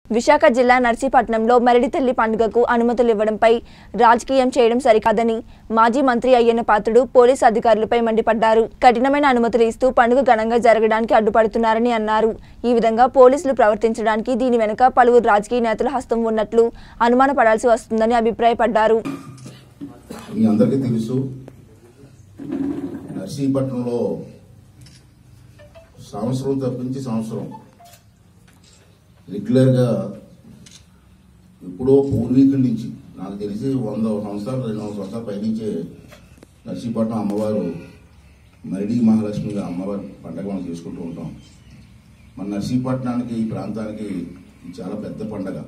విశాఖ జిల్లా నర్సీపట్నంలో మరిడి తల్లి పండుగకు అనుమతులు ఇవ్వడంపై రాజకీయం చేయడం సరికాదని మాజీ మంత్రి అయ్యన్న పాత్రుడు పోలీసు అధికారులపై మండిపడ్డారు కఠినమైన అనుమతులు ఇస్తూ పండుగ ఘనంగా జరగడానికి అడ్డుపడుతున్నారని అన్నారు ఈ విధంగా పోలీసులు ప్రవర్తించడానికి దీని వెనుక పలువురు రాజకీయ నేతల హస్తం ఉన్నట్లు అనుమానపడాల్సి వస్తుందని అభిప్రాయపడ్డారు మీ అందరికీ తెలుసు నర్సీపట్నంలో సంవత్సరం తప్పించి సంవత్సరం రెగ్యులర్గా ఎప్పుడో పూర్వీకుల నుంచి నాకు తెలిసి వంద సంవత్సరాలు రెండు వందల సంవత్సరాల పైనుంచే నర్సీపట్నం అమ్మవారు మరిడి మహాలక్ష్మిగా అమ్మవారి పండగ మనం చేసుకుంటూ ఉంటాం మన నర్సీపట్నానికి ఈ ప్రాంతానికి ఇది చాలా పెద్ద పండగ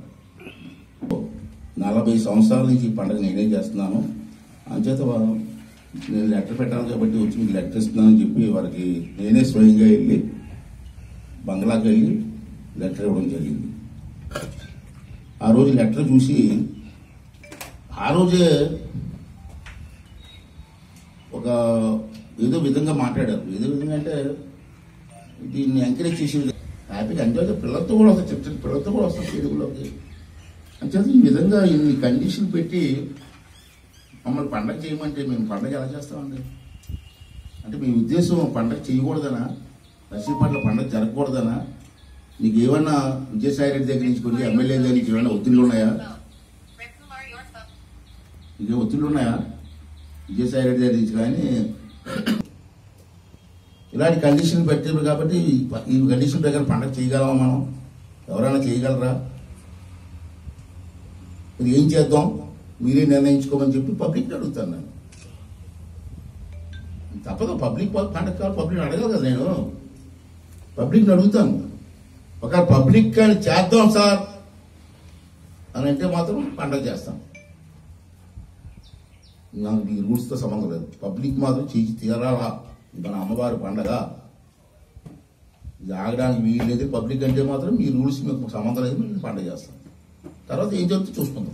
నలభై సంవత్సరాల నుంచి ఈ పండుగ నేనే చేస్తున్నాను అంచేత వా- నేను లెటర్ పెట్టాలి కాబట్టి వచ్చి మీకు లెటర్ ఇస్తున్నానని చెప్పి వారికి నేనే స్వయంగా వెళ్ళి బంగ్లాకి వెళ్ళి లెటర్ ఇవ్వడం జరిగింది ఆ రోజు లెటర్ చూసి ఆ రోజే ఒక ఏదో విధంగా మాట్లాడారు ఏదో విధంగా అంటే దీన్ని ఎంకరేజ్ చేసే విధంగా హ్యాపీగా ఎంజాయ్ పిల్లలతో కూడా వస్తారు చిన్న చిన్న పిల్లలతో కూడా వస్తారు తెలుగులోకి అంచేత ఈ విధంగా ఇన్ని కండిషన్ పెట్టి మమ్మల్ని పండగ చేయమంటే మేము పండగ ఎలా చేస్తామండి అంటే మీ ఉద్దేశం పండగ చేయకూడదనా నర్సీపట్ల పండగ జరగకూడదనా నీకు ఏమన్నా విజయసాయి రెడ్డి దగ్గర నుంచి కొన్ని ఎమ్మెల్యే దగ్గర నుంచి ఏమైనా ఒత్తిళ్ళు ఉన్నాయా నీకే ఒత్తిళ్ళు ఉన్నాయా విజయసాయి రెడ్డి దగ్గర నుంచి కానీ ఇలాంటి కండిషన్ పెట్టారు కాబట్టి ఈ- ఈ కండిషన్ ప్రకారం పండగ చేయగలమా మనం ఎవరైనా చేయగలరా మరి ఏం చేద్దాం మీరే నిర్ణయించుకోమని చెప్పి పబ్లిక్ అడుగుతాను నేను తప్పదు పబ్లిక్ పండగ కాదు పబ్లిక్ అడగదు కదా నేను పబ్లిక్ అడుగుతాను ఒక పబ్లిక్ కానీ చేద్దాం సార్ అని అంటే మాత్రం పండగ చేస్తాం నాకు ఈ రూల్స్తో సంబంధం లేదు పబ్లిక్ మాత్రం చేసి తీరాలా ఇది మన అమ్మవారి పండగ ఇది ఆగడానికి వీలు లేదు పబ్లిక్ అంటే మాత్రం మీ రూల్స్ మీకు సంబంధం లేదు మేము పండగ చేస్తాం తర్వాత ఏం జరుగుతుందో చూసుకుందాం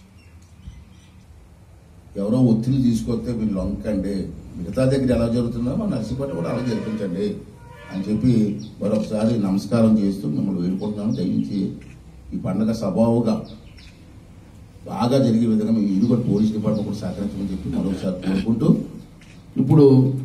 ఎవరో ఒత్తిడి తీసుకొస్తే మీరు లొంకండి మిగతా దగ్గర ఎలా జరుగుతుందో మన నర్సీపట్నం కూడా అలా జరిపించండి అని చెప్పి మరొకసారి నమస్కారం చేస్తూ మిమ్మల్ని వేడుకుంటున్నాను దయించి ఈ పండగ సభావుగా బాగా జరిగే విధంగా మేము ఇది కూడా పోలీస్ డిపార్ట్మెంట్ కూడా సహకరించమని చెప్పి మరొకసారి కోరుకుంటూ ఇప్పుడు